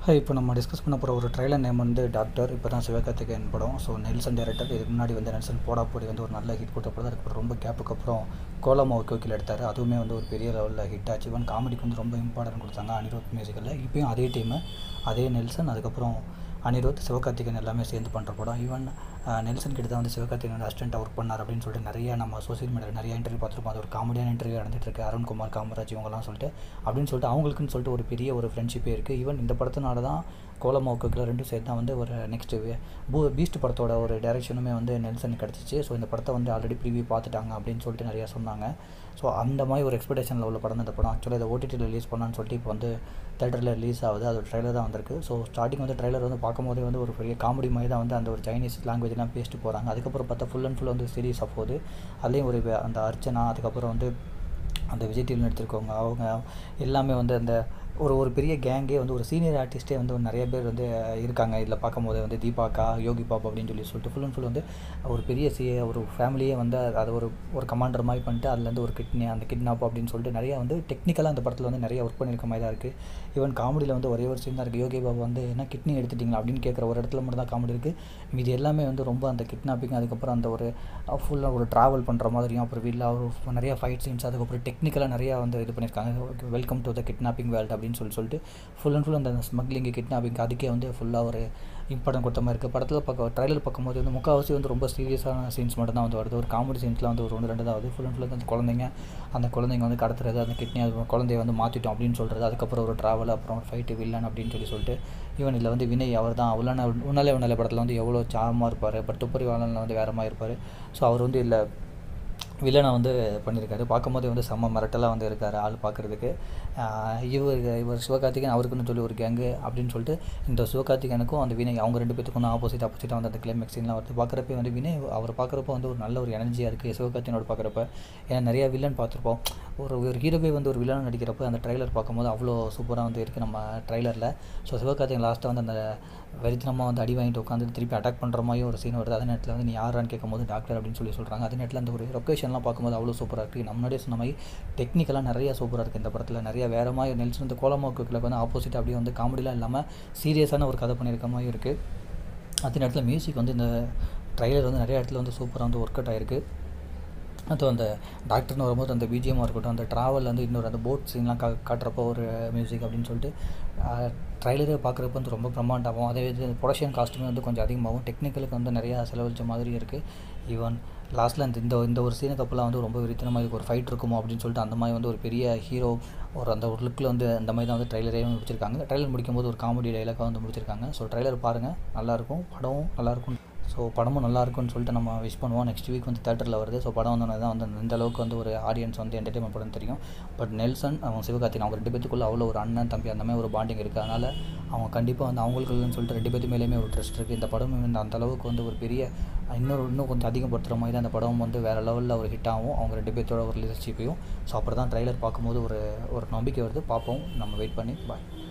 hi இப்போ நம்ம discuss பண்ண போகிற ஒரு ட்ரைலர் நேம் வந்து டாக்டர் இப்போ தான் சிவகார்த்திகேயன் படம் ஸோ நெல்சன் டேரக்டர் இதுக்கு முன்னாடி வந்து நெல்சன் போடா போடி வந்து ஒரு நல்ல ஹிட் கொடுத்த படம் அதுக்கப்புறம் ரொம்ப கேப்புக்கு அப்புறம் கோலமா கோக்கில் எடுத்தார் அதுவுமே வந்து ஒரு பெரிய லெவலில் ஹிட் ஆச்சு ஈவன் காமெடிக்கு வந்து ரொம்ப இம்பார்ட்டன்ட் கொடுத்தாங்க அனிருத் மியூசிக்கில் இப்போயும் அதே டீமு அதே நெல்சன் அதுக்கப்புறம் அனிருத் சிவகார்த்திகேயன் எல்லாமே சேர்ந்து பண்ணுற படம் ஈவன் நெல்சன் கிட்ட தான் வந்து சிவகார்த்திகேயன் வந்து அசிஸ்டண்ட்டாக ஒர்க் பண்ணார் அப்படின்னு சொல்லிட்டு நிறைய நம்ம சோசியல் மீடியாவில் நிறைய இன்டர்வியூ பார்த்துருப்போம் அது ஒரு காமெடியான இன்டர்வியூ நடந்துட்டு இருக்கு அருண்குமார் காமராஜ் இவங்கலாம் சொல்லிட்டு அப்படின்னு சொல்லிட்டு அவங்களுக்குன்னு சொல்லிட்டு ஒரு பெரிய ஒரு ஃப்ரெண்ட்ஷிப்பே இருக்குது ஈவன் இந்த படத்தினால தான் கோலமாவுக்குள்ள ரெண்டும் சேர்த்து தான் வந்து ஒரு நெக்ஸ்ட் பூ பீஸ்ட் படத்தோட ஒரு டைரக்ஷனுமே வந்து நெல்சன் கிடச்சிச்சு ஸோ இந்த படத்தை வந்து ஆல்ரெடி ப்ரிவியூ பார்த்துட்டாங்க அப்படின்னு சொல்லிட்டு நிறையா சொன்னாங்க ஸோ அந்த மாதிரி ஒரு எக்ஸ்பெக்டேஷனில் உள்ள படம் தான் இந்த படம் ஆக்சுவலாக இதை ஓடிடியில் ரிலீஸ் பண்ணலான்னு சொல்லிட்டு இப்போ வந்து தேட்டரில் ரிலீஸ் ஆகுது அது ட்ரைலர் தான் வந்திருக்கு ஸோ ஸ்டார்டிங் வந்து ட்ரைலர் வந்து பார்க்கும்போதே வந்து ஒரு பெரிய காமெடி மாதிரி தான் வந்து அந்த ஒரு சைனீஸ் லாங்குவேஜ்லாம் பேசிட்டு போகிறாங்க அதுக்கப்புறம் பார்த்தா ஃபுல் அண்ட் ஃபுல் வந்து சீரியஸ் ஆஃப் போகுது அதுலேயும் ஒரு வே- அந்த அர்ச்சனா அதுக்கப்புறம் வந்து அந்த விஜய் டிவியில் எடுத்திருக்கவங்க அவங்க எல்லாமே வந்து அந்த ஒரு ஒரு பெரிய கேங்கே வந்து ஒரு சீனியர் ஆர்டிஸ்ட்டே வந்து ஒரு நிறைய பேர் வந்து இருக்காங்க இதில் பார்க்கும்போது வந்து தீபாக்கா யோகி பாப் அப்படின்னு சொல்லி சொல்லிட்டு ஃபுல் அண்ட் ஃபுல் வந்து ஒரு பெரிய சி ஒரு ஃபேமிலியே வந்து அதை ஒரு ஒரு கமாண்டர் மாதிரி பண்ணிட்டு அதுலேருந்து ஒரு கிட்னி அந்த கிட்னாப் அப்படின்னு சொல்லிட்டு நிறைய வந்து டெக்னிக்கலாக அந்த படத்தில் வந்து நிறைய ஒர்க் பண்ணியிருக்க மாதிரி தான் இருக்குது ஈவன் காமெடியில் வந்து ஒரே ஒரு சீன் தான் இருக்குது யோகி பாபு வந்து என்ன கிட்னி எடுத்துட்டீங்களா அப்படின்னு கேட்குற ஒரு இடத்துல மட்டும் தான் காமெடி இருக்குது மீதி எல்லாமே வந்து ரொம்ப அந்த கிட்னாப்பிங் அதுக்கப்புறம் அந்த ஒரு ஃபுல்லாக ஒரு ட்ராவல் பண்ணுற மாதிரியும் அப்புறம் வீட்டில் ஒரு நிறைய ஃபைட் சீன்ஸ் அதுக்கப்புறம் டெக்னிக்கலாக நிறையா வந்து இது பண்ணியிருக்காங்க welcome to the kidnapping world அப்படின்னு சொல்லி சொல்லிட்டு ஃபுல் அண்ட் ஃபுல் அந்த ஸ்மக்லிங் கிட்னாப்பிங் அதுக்கே வந்து ஃபுல்லாக ஒரு இம்பார்ட்டன்ட் கொடுத்த மாதிரி இருக்குது படத்தில் பார்க்க ட்ரைலர் பார்க்கும்போது வந்து முக்கால்வாசி வந்து ரொம்ப சீரியஸான சீன்ஸ் மட்டும் தான் வந்து வருது ஒரு காமெடி சீன்ஸ்லாம் வந்து ஒரு ஒன்று ரெண்டு தான் வருது ஃபுல் அண்ட் ஃபுல் அந்த குழந்தைங்க அந்த குழந்தைங்க வந்து கடத்துறது அந்த கிட்னி அது குழந்தைய வந்து மாற்றிட்டோம் அப்படின்னு சொல்கிறது அதுக்கப்புறம் ஒரு ட்ராவல் அப்புறம் ஒரு ஃபைட்டு வில்லன் அப்படின்னு சொல்லி சொல்லிட்டு ஈவன் இதில் வந்து வினய் அவர் தான் அவ்வளோ உன்னாலே உன்னாலே படத்தில் வந்து எவ்வளோ சாரமாக இருப்பார் பட் துப்பறி வாழனில் வந்து வேறு மாதிரி இருப்பார் ஸோ அவர் வந்து இல்லை வில்லனை வந்து பண்ணியிருக்காரு பார்க்கும்போதே வந்து செம்ம மிரட்டலாக வந்து இருக்கார் ஆள் பார்க்குறதுக்கு இவர் இவர் சிவகார்த்திகேயன் அவருக்குன்னு சொல்லி ஒரு கேங்கு அப்படின்னு சொல்லிட்டு இந்த சிவகார்த்திகேயனுக்கும் அந்த வினய் அவங்க ரெண்டு பேத்துக்கும் ஆப்போசிட் ஆப்போசிட்டாக வந்து அந்த கிளைமேக்ஸ் சீன்லாம் வருது பார்க்குறப்ப வந்து வினய் அவர் பார்க்குறப்ப வந்து ஒரு நல்ல ஒரு எனர்ஜியாக இருக்குது சிவகார்த்திகேயனோட பார்க்குறப்ப ஏன்னா நிறையா வில்லன் பார்த்துருப்போம் ஒரு ஒரு ஹீரோவே வந்து ஒரு வில்லன் நடிக்கிறப்ப அந்த ட்ரைலர் பார்க்கும்போது அவ்வளோ சூப்பராக வந்து இருக்குது நம்ம ட்ரைலரில் ஸோ சிவகார்த்திகேயன் லாஸ்ட்டாக வந்து அந்த வெறித்தனமாக வந்து அடி வாங்கிட்டு உட்காந்து திருப்பி அட்டாக் பண்ணுற மாதிரி ஒரு சீன் வருது அதே நேரத்தில் வந்து நீ யாரான்னு கேட்கும்போது டாக்டர் அப்படின்னு சொல்லி சொல்கிறாங்க அதே நேரத்தில் அந்த ஒரு லொக்கேஷன்லாம் பார்க்கும்போது அவ்வளோ சூப்பராக இருக்குது நம்ம முன்னாடியே சொன்ன மாதிரி டெக்னிக்கலாக நிறைய சூப்பராக இருக்குது இந்த படத்தில் நிறைய வேறு மாதிரி நெல்சன் வந்து கோலமாவுக்குள்ள வந்து ஆப்போசிட் அப்படியே வந்து காமெடிலாம் இல்லாமல் சீரியஸான ஒரு கதை பண்ணியிருக்க மாதிரி இருக்குது அதே நேரத்தில் மியூசிக் வந்து இந்த ட்ரைலர் வந்து நிறைய இடத்துல வந்து சூப்பராக வந்து ஒர்க் அவுட் ஆயிருக்கு அது அந்த டாக்டர்னு வரும்போது அந்த பிஜிஎம்மாக இருக்கட்டும் அந்த ட்ராவல் வந்து இன்னொரு அந்த போட் சீன்லாம் கா காட்டுறப்போ ஒரு மியூசிக் அப்படின்னு சொல்லிட்டு ட்ரைலரே பார்க்குறப்ப வந்து ரொம்ப பிரம்மாண்டமாகும் அதே இது ப்ரொடக்ஷன் காஸ்ட்டுமே வந்து கொஞ்சம் அதிகமாகும் டெக்னிக்கலுக்கு வந்து நிறையா செலவழிச்ச மாதிரி இருக்குது ஈவன் லாஸ்ட்டில் அந்த இந்த இந்த ஒரு சீனுக்கு அப்போலாம் வந்து ரொம்ப விரித்தனமாக இதுக்கு ஒரு ஃபைட் இருக்குமோ அப்படின்னு சொல்லிட்டு அந்த மாதிரி வந்து ஒரு பெரிய ஹீரோ ஒரு அந்த ஒரு லுக்கில் வந்து அந்த மாதிரி தான் வந்து ட்ரைலரே முடிச்சிருக்காங்க ட்ரைலர் முடிக்கும்போது ஒரு காமெடி டைலாக்காக வந்து முடிச்சிருக்காங்க ஸோ ட்ரைலர் பாருங்கள் நல்லாயிருக்கும் படமும் நல்லாயிருக்கும் ஸோ படமும் நல்லா இருக்கும்னு சொல்லிட்டு நம்ம விஷ் பண்ணுவோம் நெக்ஸ்ட் வீக் வந்து தேட்டரில் வருது ஸோ படம் வந்து தான் வந்து இந்த அளவுக்கு வந்து ஒரு ஆடியன்ஸ் வந்து என்டர்டைன்மெண்ட் படம் தெரியும் பட் நெல்சன் அவங்க சிவகார்த்திகேயன் அவங்க ரெண்டு பேத்துக்குள்ள அவ்வளோ ஒரு அண்ணன் தம்பி அந்த மாதிரி ஒரு பாண்டிங் இருக்குது அதனால் அவங்க கண்டிப்பாக வந்து அவங்களுக்குன்னு சொல்லிட்டு ரெண்டு பேத்து மேலேயுமே ஒரு ட்ரெஸ்ட் இருக்குது இந்த படம் வந்து அந்த அளவுக்கு வந்து ஒரு பெரிய இன்னொரு இன்னும் கொஞ்சம் அதிகப்படுத்துகிற மாதிரி தான் அந்த படம் வந்து வேறு லெவலில் ஒரு ஹிட் ஆகும் அவங்க ரெண்டு பேர்த்தோட ஒரு ரிலேஷன்ஷிப்பையும் ஸோ அப்படி தான் ட்ரைலர் பார்க்கும்போது ஒரு ஒரு நம்பிக்கை வருது பார்ப்போம் நம்ம வெயிட் பண்ணி பாய்